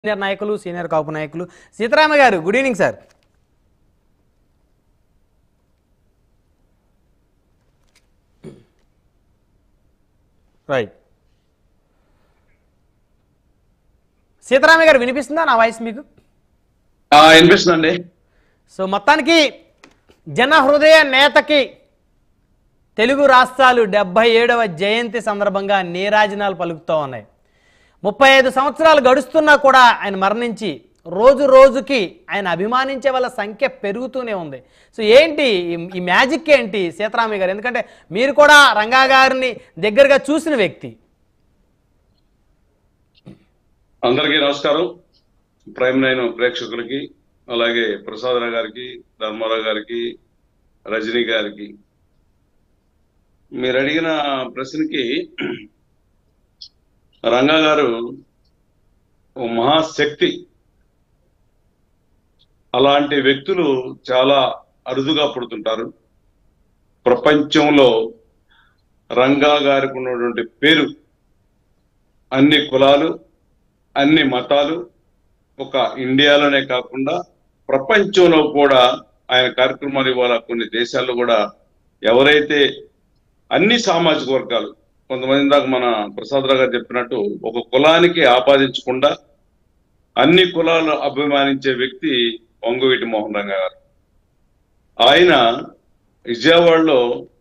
Senior నాయకులు senior కాపు నాయకులు సీతారామ గారు good evening sir right Seetharama గారు వినిపిస్తుందా నా వాయిస్ మీకు ఆ, వినిపిస్తుందండి సో మొత్తానికి జన హృదయ నేతకి తెలుగు రాష్ట్రాలు డెబ్బై ఏడవ జయంతి సందర్భంగా నీరాజనాలు పలుకుతూ ఉన్నాయి ముప్పై ఐదు సంవత్సరాలు గడుస్తున్నా కూడా ఆయన మరణించి రోజు రోజుకి ఆయన అభిమానించే వాళ్ళ సంఖ్య పెరుగుతూనే ఉంది సో ఏంటి ఈ- ఈ మ్యాజిక్ ఏంటి సీతారామయ్య గారు ఎందుకంటే మీరు కూడా రంగా గారిని దగ్గరగా చూసిన వ్యక్తి అందరికీ నమస్కారం ప్రైమ్ నైన్ ప్రేక్షకులకి అలాగే ప్రసాదరావు గారికి ధర్మారావు గారికి రజనీ గారికి మీరు అడిగిన ప్రశ్నకి రంగా గారు ఓ మహాశక్తి అలాంటి వ్యక్తులు చాలా అరుదుగా పుడుతుంటారు ప్రపంచంలో రంగా గారికి ఉన్నటువంటి పేరు అన్ని కులాలు అన్ని మతాలు ఒక ఇండియాలోనే కాకుండా ప్రపంచంలో కూడా ఆయన కార్యక్రమాలు ఇవాళ కొన్ని దేశాల్లో కూడా ఎవరైతే అన్ని సామాజిక వర్గాలు కొంతమంది దాకా మన ప్రసాదరావు గారు చెప్పినట్టు ఒక కులానికి ఆపాదించకుండా అన్ని కులాలు అభిమానించే వ్యక్తి వంగవీటి మోహన్ రంగా గారు ఆయన విజయవాడలో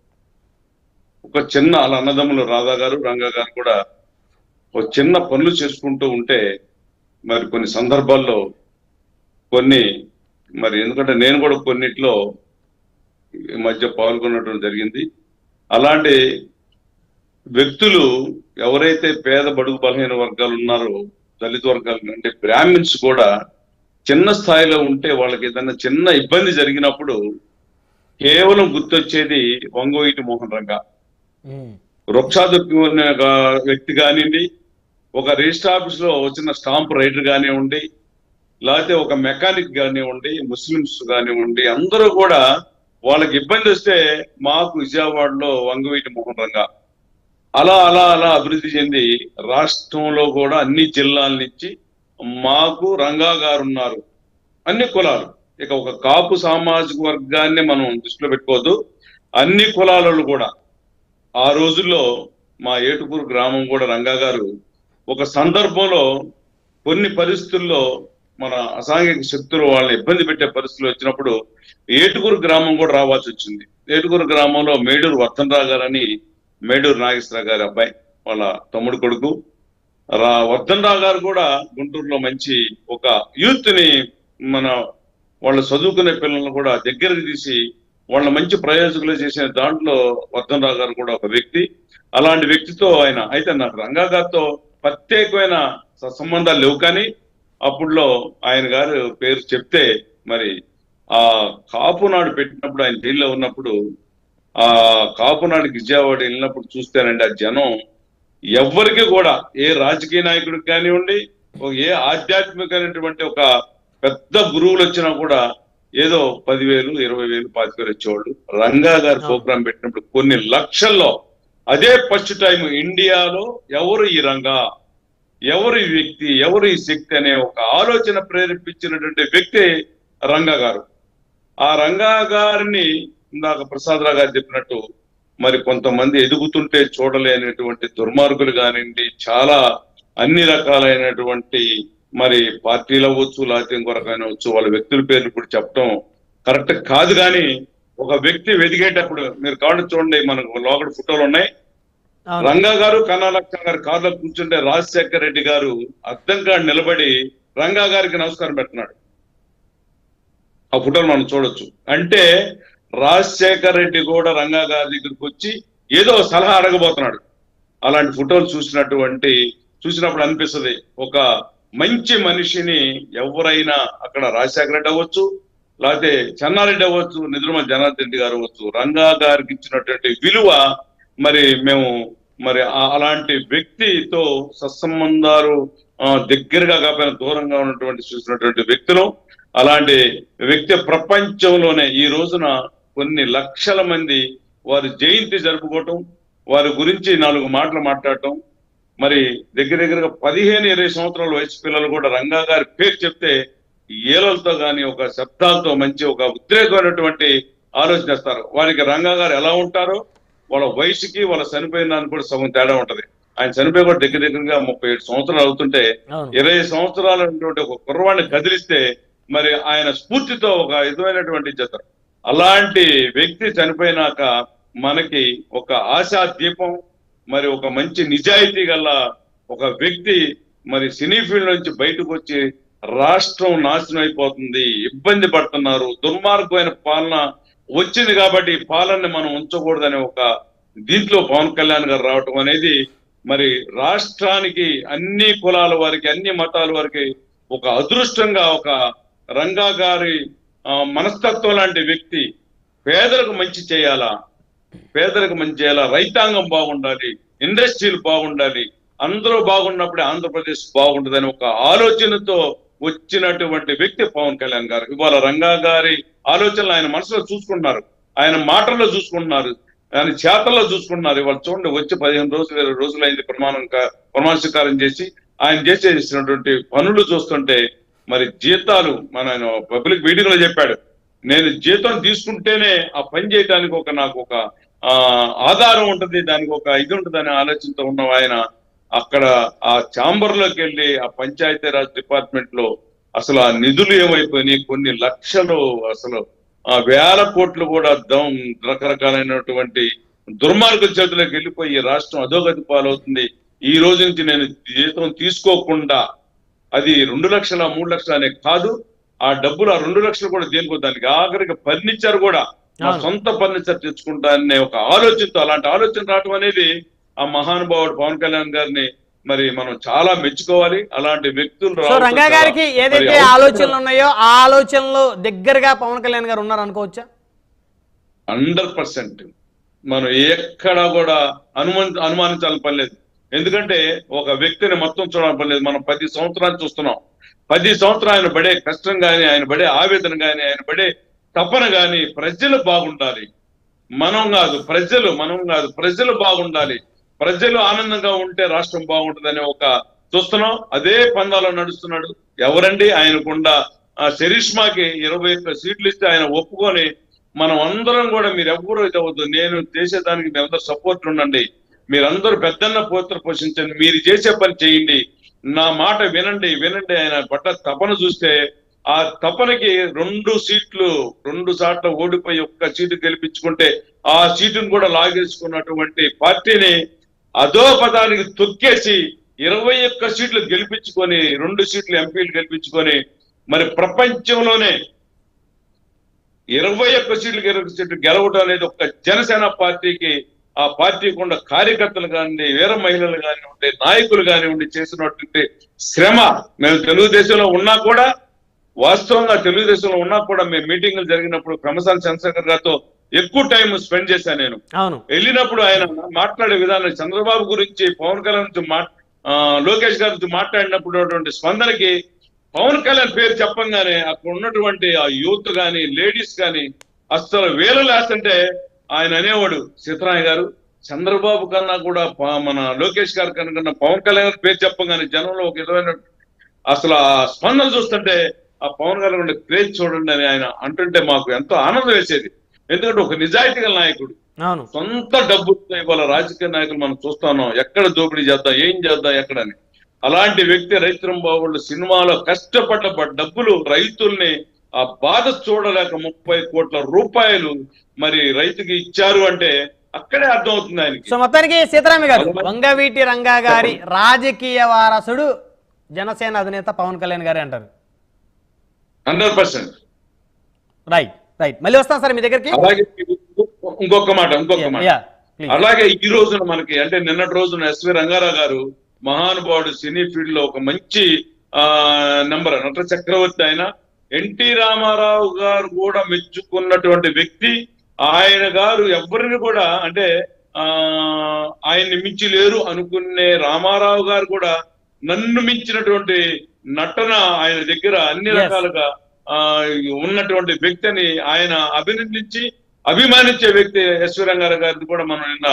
ఒక చిన్న వాళ్ళ అన్నదమ్ములు రాధా గారు రంగా గారు కూడా ఒక చిన్న పనులు చేసుకుంటూ ఉంటే మరి కొన్ని సందర్భాల్లో కొన్ని మరి ఎందుకంటే నేను కూడా కొన్నిట్లో ఈ మధ్య పాల్గొనడం జరిగింది అలాంటి వ్యక్తులు ఎవరైతే పేద బడుగు బలహీన వర్గాలు ఉన్నారో దళిత వర్గాలు అంటే బ్రాహ్మిన్స్ కూడా చిన్న స్థాయిలో ఉంటే వాళ్ళకి ఏదైనా చిన్న ఇబ్బంది జరిగినప్పుడు కేవలం గుర్తొచ్చేది వంగోయిటి మోహన్ రంగా ఉమ్. వృక్షాదుకున్న వ్యక్తి కానివ్వండి ఒక రిజిస్టర్ ఆఫీస్ లో వచ్చిన స్టాంప్ రైటర్ కానివ్వండి లేకపోతే ఒక మెకానిక్ కానివ్వండి ముస్లిమ్స్ కానివ్వండి అందరూ కూడా వాళ్ళకి ఇబ్బంది వస్తే మాకు విజయవాడలో వంగవీటి మోహన్ రంగా అలా అలా అలా అభివృద్ధి చెంది రాష్ట్రంలో కూడా అన్ని జిల్లాల నుంచి మాకు రంగా గారు ఉన్నారు అన్ని కులాలు ఇక ఒక కాపు సామాజిక వర్గాన్ని మనం దృష్టిలో పెట్టుకోవద్దు అన్ని కులాలలో కూడా ఆ రోజుల్లో మా ఏటుకూరు గ్రామం కూడా రంగా గారు ఒక సందర్భంలో కొన్ని పరిస్థితుల్లో మన అసాంఘిక శక్తులు వాళ్ళని ఇబ్బంది పెట్టే పరిస్థితులు వచ్చినప్పుడు ఏటుకూరు గ్రామం కూడా రావాల్సి వచ్చింది ఏటుకూరు గ్రామంలో మేడూరు వర్ధనరావు గారని మేడూరు నాగేశ్వరరావు గారి అబ్బాయి వాళ్ళ తమ్ముడు కొడుకు రా వర్ధనరావు గారు కూడా గుంటూరులో మంచి ఒక యూత్ ని మన వాళ్ళు చదువుకునే పిల్లలను కూడా దగ్గరకు తీసి వాళ్ళ మంచి ప్రయోజకులు చేసిన దాంట్లో వర్ధనరావు గారు కూడా ఒక వ్యక్తి అలాంటి వ్యక్తితో ఆయన అయితే నాకు రంగా గారితో ప్రత్యేకమైన స- సంబంధాలు లేవు కానీ అప్పుడులో ఆయన గారు పేరు చెప్తే మరి ఆ కాపు నాడు పెట్టినప్పుడు ఆయన జైల్లో ఉన్నప్పుడు ఆ కాపు నాడుకి విజయవాడ వెళ్ళినప్పుడు చూస్తేనండి ఆ జనం ఎవ్వరికి కూడా ఏ రాజకీయ నాయకుడికి కానివ్వండి ఓ ఏ ఆధ్యాత్మికమైనటువంటి ఒక పెద్ద గురువులు వచ్చినా కూడా ఏదో పదివేలు ఇరవై వేలు పాతిక వేలు వచ్చేవాళ్ళు రంగా గారి ప్రోగ్రాం పెట్టినప్పుడు కొన్ని లక్షల్లో అదే ఫస్ట్ టైం ఇండియాలో ఎవరు ఈ రంగా ఎవరు ఈ వ్యక్తి ఎవరు ఈ శక్తి అనే ఒక ఆలోచన ప్రేరేపించినటువంటి వ్యక్తి రంగా గారు ఆ రంగా గారిని ఇందాక ప్రసాదరావు గారు చెప్పినట్టు మరి కొంతమంది ఎదుగుతుంటే చూడలేనటువంటి దుర్మార్గులు కానివ్వండి చాలా అన్ని రకాలైనటువంటి మరి పార్టీలు అవ్వచ్చు లేకపోతే ఇంకో రకమైన అవ్వచ్చు వాళ్ళ వ్యక్తుల పేర్లు ఇప్పుడు చెప్పడం కరెక్ట్ కాదు కానీ ఒక వ్యక్తి వెదిగేటప్పుడు మీరు కాళ్ళు చూడండి మనకు లోపల ఫోటోలు ఉన్నాయి అవును. రంగా గారు కన్నాలక్క గారు కారులో కూర్చుంటే రాజశేఖర్ రెడ్డి గారు అద్దంగా నిలబడి రంగా గారికి నమస్కారం పెడుతున్నాడు ఆ ఫోటోలు మనం చూడొచ్చు అంటే రాజశేఖర్ రెడ్డి కూడా రంగా గారి దగ్గరికి వచ్చి ఏదో సలహా అడగబోతున్నాడు అలాంటి ఫోటోలు చూసినటువంటి చూసినప్పుడు అనిపిస్తది ఒక మంచి మనిషిని ఎవరైనా అక్కడ రాజశేఖర రెడ్డి అవ్వచ్చు లేకపోతే చెన్నారెడ్డి అవ్వచ్చు నిద్రమ జనార్దన్ రెడ్డి గారు అవ్వచ్చు రంగా గారికి ఇచ్చినటువంటి విలువ మరి మేము మరి ఆ- అలాంటి వ్యక్తితో సత్సంబంధాలు ఆ, దగ్గరగా కాకపోయినా దూరంగా ఉన్నటువంటి చూసినటువంటి వ్యక్తులు అలాంటి వ్యక్తి ప్రపంచంలోనే ఈ రోజున కొన్ని లక్షల మంది వారి జయంతి జరుపుకోవటం వారి గురించి నాలుగు మాటలు మాట్లాడటం మరి దగ్గర దగ్గరగా పదిహేను ఇరవై సంవత్సరాల వయసు పిల్లలు కూడా రంగా గారి పేరు చెప్తే ఏలలతో గాని ఒక శబ్దాలతో మంచి ఒక ఉద్రేకమైనటువంటి ఆలోచన చేస్తారు వారికి రంగా గారు ఎలా ఉంటారో వాళ్ళ వయసుకి వాళ్ళ చనిపోయిన దానికి కూడా సగం తేడా ఉంటది ఆయన చనిపోయి కూడా దగ్గర దగ్గరగా ముప్పై ఏడు సంవత్సరాలు అవుతుంటే అవును ఇరవై సంవత్సరాలైనటువంటి ఒక కుర్రవాడిని కదిలిస్తే మరి ఆయన స్ఫూర్తితో ఒక విధమైనటువంటి జత అలాంటి వ్యక్తి చనిపోయినాక మనకి ఒక ఆశా దీపం మరి ఒక మంచి నిజాయితీ గల ఒక వ్యక్తి మరి సినీ ఫీల్డ్ నుంచి బయటకు వచ్చి రాష్ట్రం నాశనం అయిపోతుంది ఇబ్బంది పడుతున్నారు దుర్మార్గమైన పాలన వచ్చింది కాబట్టి ఈ పాలనని మనం ఉంచకూడదనే ఒక దీంట్లో పవన్ కళ్యాణ్ గారు రావటం అనేది మరి రాష్ట్రానికి అన్ని కులాల వారికి అన్ని మతాల వారికి ఒక అదృష్టంగా ఒక రంగా గారి ఆ, మనస్తత్వం లాంటి వ్యక్తి పేదలకు మంచి చేయాలా పేదలకు మంచి చేయాలా రైతాంగం బాగుండాలి ఇండస్ట్రీలు బాగుండాలి అందరూ బాగున్నప్పుడే ఆంధ్రప్రదేశ్ బాగుంటుందని ఒక ఆలోచనతో వచ్చినటువంటి వ్యక్తి పవన్ కళ్యాణ్ గారు ఇవాళ రంగా గారి ఆలోచనలు ఆయన మనసులో చూసుకుంటున్నారు ఆయన మాటల్లో చూసుకుంటున్నారు ఆయన చేతల్లో చూసుకుంటున్నారు ఇవాళ చూడండి వచ్చి పదిహేను రోజులు ఇరవై రోజులు అయింది ప్రమాణం కా- ప్రమాణ స్వీకారం చేసి ఆయన చేసేసినటువంటి పనులు చూస్తుంటే మరి జీతాలు మన ఆయన పబ్లిక్ మీటింగ్ లో చెప్పాడు నేను జీతం తీసుకుంటేనే ఆ పని చేయడానికి ఒక నాకు ఒక ఆ ఆధారం ఉంటుంది దానికి ఒక ఇది ఉంటుంది అనే ఆలోచనతో ఉన్న ఆయన అక్కడ ఆ ఛాంబర్ లోకి వెళ్ళి ఆ పంచాయతీరాజ్ డిపార్ట్మెంట్ లో అసలు ఆ నిధులు ఏమైపోయినాయి కొన్ని లక్షలు అసలు ఆ వేల కోట్లు కూడా దం రకరకాలైనటువంటి దుర్మార్గుల చేతులకు వెళ్ళిపోయి ఈ రాష్ట్రం అధోగతి పాలవుతుంది ఈ రోజు నుంచి నేను జీతం తీసుకోకుండా అది రెండు లక్షల మూడు లక్షల అనే కాదు ఆ డబ్బులు ఆ రెండు లక్షలు కూడా దేనికో దానికి ఆఖరికి ఫర్నిచర్ కూడా నా అవును. సొంత ఫర్నిచర్ తెచ్చుకుంటా అనే ఒక ఆలోచనతో అలాంటి ఆలోచన రావడం అనేది ఆ మహానుభావుడు పవన్ కళ్యాణ్ గారిని మరి మనం చాలా మెచ్చుకోవాలి అలాంటి వ్యక్తులు సో రావడం రంగా చాలా గారికి ఏదైతే మరి అవసరం. ఆలోచనలు ఉన్నాయో ఆ ఆలోచనలు దగ్గరగా పవన్ కళ్యాణ్ గారు ఉన్నారు అనుకోవచ్చా హండ్రెడ్ పర్సెంట్ మనం ఎక్కడా కూడా అనుమాన అనుమానించాలని పని లేదు ఎందుకంటే ఒక వ్యక్తిని మొత్తం చూడాలని పని లేదు మనం పది సంవత్సరాలు చూస్తున్నాం పది సంవత్సరాలు ఆయన పడే కష్టం గాని ఆయన పడే ఆవేదన గాని ఆయన పడే తపన గాని ప్రజలు బాగుండాలి మనం కాదు ప్రజలు మనం కాదు ప్రజలు బాగుండాలి ప్రజలు ఆనందంగా ఉంటే రాష్ట్రం బాగుంటుందనే ఒక చూస్తున్నాం అదే పందాలో నడుస్తున్నాడు ఎవరండి ఆయనకుండా ఆ శరీష్మాకి ఇరవై ఒక్క సీట్లు ఇస్తే ఆయన ఒప్పుకొని మనం అందరం కూడా మీరు ఎవ్వరూ ఇది అవ్వద్దు నేను చేసేదానికి మీ అందరూ సపోర్ట్ ఉండండి మీరందరూ పెద్దన్న పోత్ర పోషించండి మీరు చేసే పని చేయండి నా మాట వినండి వినండి ఆయన పట్ల తపన చూస్తే ఆ తపనకి రెండు సీట్లు రెండు సార్లు ఓడిపోయి ఒక్క సీటు గెలిపించుకుంటే ఆ సీటును కూడా లాగేసుకున్నటువంటి పార్టీని అదో పదానికి తొక్కేసి ఇరవై ఒక్క సీట్లు గెలిపించుకొని రెండు సీట్లు ఎంపీలు గెలిపించుకొని మరి ప్రపంచంలోనే ఇరవై ఒక్క సీట్లు ఇరవై సీట్లు గెలవడం అనేది ఒక జనసేన పార్టీకి ఆ పార్టీకి ఉన్న కార్యకర్తలు కానివ్వండి వీర మహిళలు కానివ్వండి నాయకులు కానివ్వండి చేసినటువంటి శ్రమ మేము తెలుగుదేశంలో ఉన్నా కూడా వాస్తవంగా తెలుగుదేశంలో ఉన్నా కూడా మేము మీటింగులు జరిగినప్పుడు క్రమశాల చంద్రశేఖర్ గారితో ఎక్కువ టైం స్పెండ్ చేశాను నేను అవును వెళ్ళినప్పుడు ఆయన మాట్లాడే విధానం చంద్రబాబు గురించి పవన్ కళ్యాణ్ గురించి మా ఆ, లోకేష్ గారి గురించి మాట్లాడినప్పుడు ఉన్నటువంటి స్పందనకి పవన్ కళ్యాణ్ పేరు చెప్పంగానే అక్కడ ఉన్నటువంటి ఆ యూత్ గాని లేడీస్ గాని అసలు వేలు లేస్తుంటే ఆయన అనేవాడు సీతరామయ్య గారు చంద్రబాబు కన్నా కూడా ప- మన లోకేష్ గారి కన్నా పవన్ కళ్యాణ్ గారి పేరు చెప్పంగానే జనంలో ఒక విధమైన అసలు ఆ స్పందన చూస్తుంటే ఆ పవన్ కళ్యాణ్ ఉండే క్రేజ్ చూడండి అని ఆయన అంటుంటే మాకు ఎంతో ఆనందం వేసేది ఎందుకంటే ఒక నిజాయితీ గల నాయకుడు అవును సొంత డబ్బు ఇవాళ రాజకీయ నాయకులు మనం చూస్తున్నాం ఎక్కడ దోపిడీ చేద్దాం ఏం చేద్దాం ఎక్కడని అలాంటి వ్యక్తి రైతురం బాబుళ్ళు సినిమాలో కష్టపడ్డ బ- డబ్బులు రైతుల్ని ఆ బాధ చూడలేక ముప్పై కోట్ల రూపాయలు మరి రైతుకి ఇచ్చారు అంటే అక్కడే అర్థమవుతుంది ఆయనకి సో మొత్తానికి సీతారామి గారు అవును. వంగవీటి రంగా గారి రాజకీయ వారసుడు జనసేన అధినేత పవన్ కళ్యాణ్ గారే అంటారు హండ్రెడ్ పర్సెంట్ రైట్ రైట్ మళ్ళీ వస్తాం సార్ మీ దగ్గరికి అలాగే ఇంకొక మాట ఇంకొక మాట యా ప్లీజ్ అలాగే ఈ రోజున మనకి అంటే నిన్నటి రోజున ఎస్వి రంగారావు గారు మహానుభావుడు సినీ ఫీల్డ్ లో ఒక మంచి ఆ నెంబర్ నట చక్రవర్తి ఆయన ఎన్టీ రామారావు గారు కూడా మెచ్చుకున్నటువంటి వ్యక్తి ఆయన గారు ఎవరిని కూడా అంటే ఆ ఆయన్ని మించి లేరు అనుకునే రామారావు గారు కూడా నన్ను మించినటువంటి నటన ఆయన దగ్గర అన్ని Yes. రకాలుగా ఆ ఉన్నటువంటి వ్యక్తిని ఆయన అభినందించి అభిమానించే వ్యక్తి ఎస్వి రంగారావు గారిని కూడా మనం నిన్న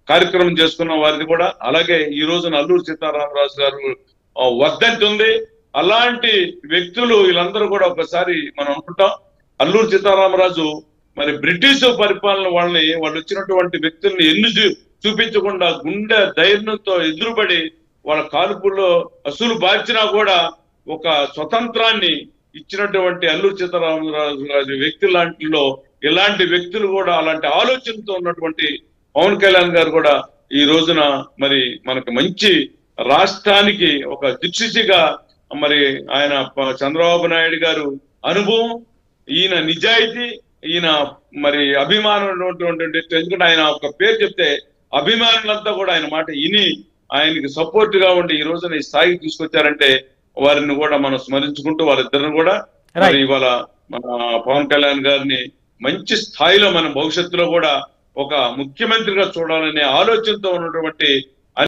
కార్యక్రమం చేసుకున్న వారిది కూడా అలాగే ఈ రోజున అల్లూరు సీతారామరాజు గారు ఆ, వర్ధంతి ఉంది అలాంటి వ్యక్తులు వీళ్ళందరూ కూడా ఒకసారి మనం అనుకుంటాం అల్లూరు సీతారామరాజు మరి బ్రిటిష్ పరిపాలన వాళ్ళని వాళ్ళు వచ్చినటువంటి వ్యక్తుల్ని ఎన్ని చూ- చూపించకుండా గుండె ధైర్యంతో ఎదురుపడి వాళ్ళ కాల్పుల్లో అసలు బార్చినా కూడా ఒక స్వతంత్రాన్ని ఇచ్చినటువంటి అల్లూరు సీతారామరాజు గారి వ్యక్తి లాంటిలో ఇలాంటి వ్యక్తులు కూడా అలాంటి ఆలోచనతో ఉన్నటువంటి పవన్ కళ్యాణ్ గారు కూడా ఈ రోజున మరి మనకు మంచి రాష్ట్రానికి ఒక దిక్సూచిగా మరి ఆయన ప- చంద్రబాబు నాయుడు గారు అనుభవం ఈయన నిజాయితీ ఈయన మరి అభిమానం ఉన్నటువంటి వ్యక్తి. ఎందుకంటే ఆయన ఒక పేరు చెప్తే అభిమానులంతా కూడా ఆయన మాట విని ఆయనకి సపోర్ట్ గా ఉండి ఈ రోజున ఈ స్థాయికి తీసుకొచ్చారంటే వారిని కూడా మనం స్మరించుకుంటూ వారిద్దరిని కూడా మరి ఇవాళ మన పవన్ కళ్యాణ్ గారిని మంచి స్థాయిలో మన భవిష్యత్తులో కూడా ఒక ముఖ్యమంత్రిగా చూడాలనే ఆలోచనతో ఉన్నటువంటి